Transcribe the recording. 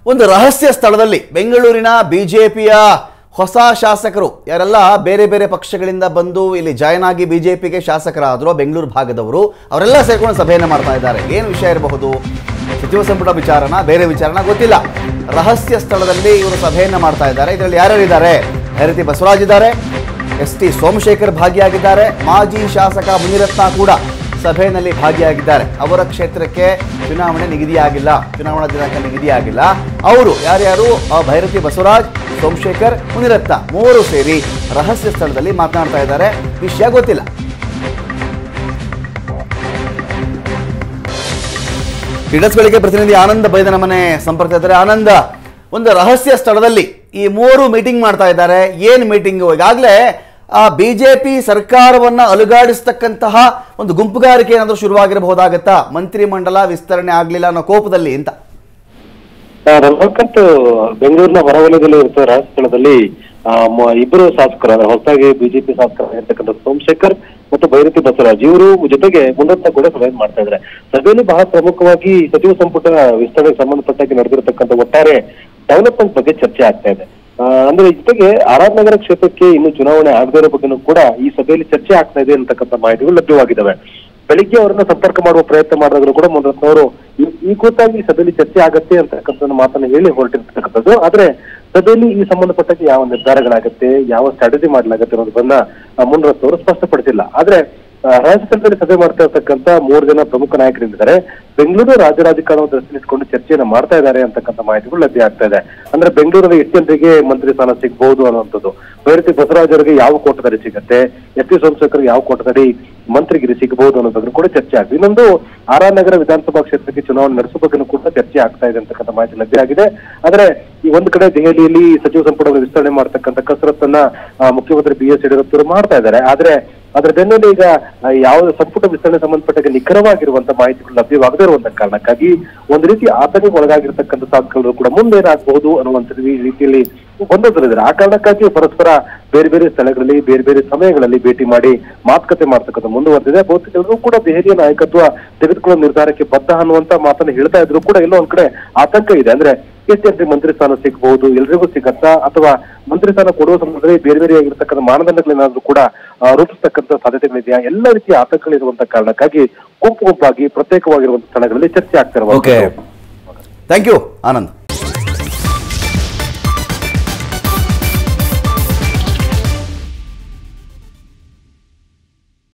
ಒಂದು ರಹಸ್ಯ ಸ್ಥಳದಲ್ಲಿ ಬೆಂಗಳೂರಿನ ಬಿಜೆಪಿಯ ಹೊಸ ಶಾಸಕರು ಯಾರೆಲ್ಲ ಬೇರೆ ಬೇರೆ ಪಕ್ಷಗಳಿಂದ ಬಂದು ಇಲ್ಲಿ ಜಾಯ್ನ್ ಆಗಿ ಬಿಜೆಪಿಗೆ ಶಾಸಕರಾದರು ಬೆಂಗಳೂರು ಭಾಗದವರು ಅವರೆಲ್ಲ ಸೇರ್ಕೊಂಡು ಸಭೆಯನ್ನು ಮಾಡ್ತಾ ಇದ್ದಾರೆ ಏನು ವಿಷಯ ಇರಬಹುದು ಸಚಿವ ಸಂಪುಟ ವಿಚಾರನ ಬೇರೆ ವಿಚಾರನ ಗೊತ್ತಿಲ್ಲ ರಹಸ್ಯ ಸ್ಥಳದಲ್ಲಿ ಇವರು ಸಭೆಯನ್ನು ಮಾಡ್ತಾ ಇದ್ದಾರೆ ಇದರಲ್ಲಿ ಯಾರ್ಯಾರಿದ್ದಾರೆ ಭೈರತಿ ಬಸವರಾಜ್ ಇದ್ದಾರೆ ಎಸ್ ಟಿ ಸೋಮಶೇಖರ್ ಭಾಗಿಯಾಗಿದ್ದಾರೆ ಮಾಜಿ ಶಾಸಕ ಮುನಿರತ್ನ ಕೂಡ ಸಭೆಯಲ್ಲಿ ಭಾಗಿಯಾಗಿದ್ದಾರೆ ಅವರ ಕ್ಷೇತ್ರಕ್ಕೆ ಚುನಾವಣೆ ನಿಗದಿಯಾಗಿಲ್ಲ ಚುನಾವಣಾ ದಿನಾಂಕ ನಿಗದಿಯಾಗಿಲ್ಲ ಅವರು ಯಾರ್ಯಾರು ಆ ಭೈರತಿ ಬಸವರಾಜ್ ಸೋಮಶೇಖರ್ ಮುನಿರತ್ನ ಮೂವರು ಸೇರಿ ರಹಸ್ಯ ಸ್ಥಳದಲ್ಲಿ ಮಾತನಾಡ್ತಾ ಇದ್ದಾರೆ ವಿಷಯ ಗೊತ್ತಿಲ್ಲ ಕ್ರೀಡಸ್ಗಳಿಗೆ ಪ್ರತಿನಿಧಿ ಆನಂದ ಬೈದನ ಮನೆ ಸಂಪರ್ಕ ಇದ್ದಾರೆ ಆನಂದ ಒಂದು ರಹಸ್ಯ ಸ್ಥಳದಲ್ಲಿ ಈ ಮೂವರು ಮೀಟಿಂಗ್ ಮಾಡ್ತಾ ಇದ್ದಾರೆ ಏನ್ ಮೀಟಿಂಗ್ ಈಗಾಗಲೇ ಆ ಬಿಜೆಪಿ ಸರ್ಕಾರವನ್ನ ಅಲುಗಾಡಿಸ್ತಕ್ಕಂತಹ ಒಂದು ಗುಂಪುಗಾರಿಕೆ ಏನಾದರೂ ಶುರುವಾಗಿರಬಹುದಾಗತ್ತಾ ಮಂತ್ರಿಮಂಡಲ ವಿಸ್ತರಣೆ ಆಗ್ಲಿಲ್ಲ ಅನ್ನೋ ಕೋಪದಲ್ಲಿ ಅಂತ ರಮಾಕಾಂತ್ ಬೆಂಗಳೂರಿನ ಹೊರವಲಯದಲ್ಲಿ ಇರುವ ರಾಜಸ್ಥಳದಲ್ಲಿ ಆ, ಮ- ಇಬ್ಬರು ಶಾಸಕರು ಅಂದ್ರೆ ಹೊಸದಾಗಿ ಬಿಜೆಪಿ ಶಾಸಕರಾಗಿರ್ತಕ್ಕಂಥ ಸೋಮಶೇಖರ್ ಮತ್ತು ಭೈರತಿ ಬಸವರಾಜ್ ಇವರು ಜೊತೆಗೆ ಮುನ್ನತ್ತ ಕೂಡ ಸಭೆ ಮಾಡ್ತಾ ಇದ್ದಾರೆ ಸಭೆಯಲ್ಲಿ ಬಹಳ ಪ್ರಮುಖವಾಗಿ ಸಚಿವ ಸಂಪುಟ ವಿಸ್ತರಣೆಗೆ ಸಂಬಂಧಪಟ್ಟಾಗಿ ನಡೆದಿರತಕ್ಕಂಥ ಒಟ್ಟಾರೆ ಡೆವಲಪ್ಮೆಂಟ್ ಬಗ್ಗೆ ಚರ್ಚೆ ಆಗ್ತಾ ಇದೆ ಆ, ಅಂದ್ರೆ ಜೊತೆಗೆ ಆರ್ ನಗರ ಕ್ಷೇತ್ರಕ್ಕೆ ಇನ್ನು ಚುನಾವಣೆ ಆಗದೇ ಇರೋ ಬಗ್ಗೆನೂ ಕೂಡ ಈ ಸಭೆಯಲ್ಲಿ ಚರ್ಚೆ ಆಗ್ತಾ ಇದೆ ಅಂತಕ್ಕಂಥ ಮಾಹಿತಿಗಳು ಲಭ್ಯವಾಗಿದ್ದಾವೆ ಬೆಳಿಗ್ಗೆ ಅವರನ್ನ ಸಂಪರ್ಕ ಮಾಡುವ ಪ್ರಯತ್ನ ಮಾಡಿದ್ರು ಕೂಡ ಮುನ್ನತ್ನವರು ಈ- ಈ ಕುರಿತಾಗಿ ಈ ಸಭೆಯಲ್ಲಿ ಚರ್ಚೆ ಆಗತ್ತೆ ಅಂತಕ್ಕಂಥ ಮಾತನ್ನ ಹೇಳಿ ಹೊರಟಿರ್ತಕ್ಕಂಥದ್ದು ಆದ್ರೆ ಸಭೆಯಲ್ಲಿ ಈ ಸಂಬಂಧಪಟ್ಟಾಗಿ ಯಾವ ನಿರ್ಧಾರಗಳಾಗತ್ತೆ ಯಾವ ಸ್ಟ್ರಾಟಜಿ ಮಾಡಲಾಗತ್ತೆ ಅನ್ನೋದನ್ನ ಮುನ್ನರತ್ನವರು ಸ್ಪಷ್ಟಪಡಿಸಿಲ್ಲ ಆದ್ರೆ ಆ, ರಾಜಸ್ಥಾನದಲ್ಲಿ ಸಭೆ ಮಾಡ್ತಾ ಇರ್ತಕ್ಕಂಥ ಮೂರು ಜನ ಪ್ರಮುಖ ನಾಯಕರಿದ್ದಾರೆ ಬೆಂಗಳೂರು ರಾಜ್ಯ ರಾಜಕಾರಣವನ್ನು ದೃಷ್ಟಿಸಿಕೊಂಡು ಚರ್ಚೆಯನ್ನ ಮಾಡ್ತಾ ಇದ್ದಾರೆ ಅಂತಕ್ಕಂಥ ಮಾಹಿತಿಗಳು ಲಭ್ಯ ಆಗ್ತಾ ಇದೆ ಅಂದ್ರೆ ಬೆಂಗಳೂರಲ್ಲಿ ಎಷ್ಟು ಜನರಿಗೆ ಮಂತ್ರಿ ಸ್ಥಾನ ಸಿಗಬಹುದು ಅನ್ನುವಂಥದ್ದು ಭೈರತಿ ಬಸವರಾಜ್ ಅವರಿಗೆ ಯಾವ ಕೋಟದಲ್ಲಿ ಸಿಗತ್ತೆ ಎಸ್ ಟಿ ಸೋಮಶೇಖರ್ ಯಾವ ಕೋಟದಲ್ಲಿ ಮಂತ್ರಿಗಿರಿ ಸಿಗಬಹುದು ಅನ್ನೋ ಬಗ್ಗೆ ಕೂಡ ಚರ್ಚೆ ಆಗಿದೆ ಇನ್ನೊಂದು ಆರ್ ಆರ್ ನಗರ ವಿಧಾನಸಭಾ ಕ್ಷೇತ್ರಕ್ಕೆ ಚುನಾವಣೆ ನಡೆಸುವ ಬಗ್ಗೆನೂ ಕೂಡ ಚರ್ಚೆ ಆಗ್ತಾ ಇದೆ ಅಂತಕ್ಕಂಥ ಮಾಹಿತಿ ಲಭ್ಯ ಆಗಿದೆ ಆದ್ರೆ ಈ ಒಂದು ಕಡೆ ದೆಹಲಿಯಲ್ಲಿ ಸಚಿವ ಸಂಪುಟವನ್ನು ವಿಸ್ತರಣೆ ಮಾಡತಕ್ಕಂಥ ಕಸರತ್ತನ್ನ ಆ, ಮುಖ್ಯಮಂತ್ರಿ ಬಿ ಎಸ್ ಯಡಿಯೂರಪ್ಪ ಅವರು ಮಾಡ್ತಾ ಇದ್ದಾರೆ ಆದ್ರೆ ಅದರ ಬೆನ್ನಲ್ಲಿ ಈಗ ಆ, ಯಾವ ಸಂಪುಟ ವಿಸ್ತರಣೆ ಸಂಬಂಧಪಟ್ಟಾಗ ನಿಖರವಾಗಿರುವಂತ ಮಾಹಿತಿಗಳು ಲಭ್ಯವಾಗದೇ ಇರುವಂತ ಕಾರಣಕ್ಕಾಗಿ ಒಂದು ರೀತಿ ಆತನಿಗೆ ಒಳಗಾಗಿರ್ತಕ್ಕಂಥ ಸಾಧಕಗಳು ಕೂಡ ಮುಂದೇನಾಗಬಹುದು ಅನ್ನುವಂಥ ರೀ- ರೀತಿಯಲ್ಲಿ ಗೊಂದಲದಲ್ಲಿದ್ದಾರೆ ಆ ಕಾರಣಕ್ಕಾಗಿ ಪರಸ್ಪರ ಬೇರೆ ಬೇರೆ ಸ್ಥಳಗಳಲ್ಲಿ ಬೇರೆ ಬೇರೆ ಸಮಯಗಳಲ್ಲಿ ಭೇಟಿ ಮಾಡಿ ಮಾತುಕತೆ ಮಾಡ್ತಕ್ಕಂಥ ಮುಂದುವರೆದಿದೆ ಬಹುತೇಕ ಎಲ್ಲರೂ ಕೂಡ ದೆಹಲಿಯ ನಾಯಕತ್ವ ತೆಗೆದುಕೊಳ್ಳೋ ನಿರ್ಧಾರಕ್ಕೆ ಬದ್ಧ ಅನ್ನುವಂತ ಮಾತನ್ನ ಹೇಳ್ತಾ ಇದ್ರು ಕೂಡ ಎಲ್ಲೋ ಒಂದ್ ಕಡೆ ಆತಂಕ ಇದೆ ಅಂದ್ರೆ ಎಷ್ಟು ಜನರಿಗೆ ಮಂತ್ರಿ ಸ್ಥಾನ ಸಿಗಬಹುದು ಎಲ್ರಿಗೂ ಸಿಗತ್ತಾ ಅಥವಾ ಮಂತ್ರಿ ಸ್ಥಾನ ಕೊಡುವ ಸಂದರ್ಭದಲ್ಲಿ ಬೇರೆ ಬೇರೆ ಆಗಿರ್ತಕ್ಕಂಥ ಮಾನದಂಡಗಳೇನಾದ್ರೂ ಕೂಡ ಆ, ರೂಪಿಸ್ತಕ್ಕಂಥ ಸಾಧ್ಯತೆಗಳಿದೆಯಾ ಎಲ್ಲ ರೀತಿಯ ಆತಂಕಗಳಿರುವಂತ ಕಾರಣಕ್ಕಾಗಿ ಗುಂಪು ಗುಂಪಾಗಿ ಪ್ರತ್ಯೇಕವಾಗಿರುವಂತ ಸ್ಥಳಗಳಲ್ಲಿ ಚರ್ಚೆ ಆಗ್ತಾ ಓಕೆ ಇರುವಂತ ಥ್ಯಾಂಕ್ ಯು ಆನಂದ್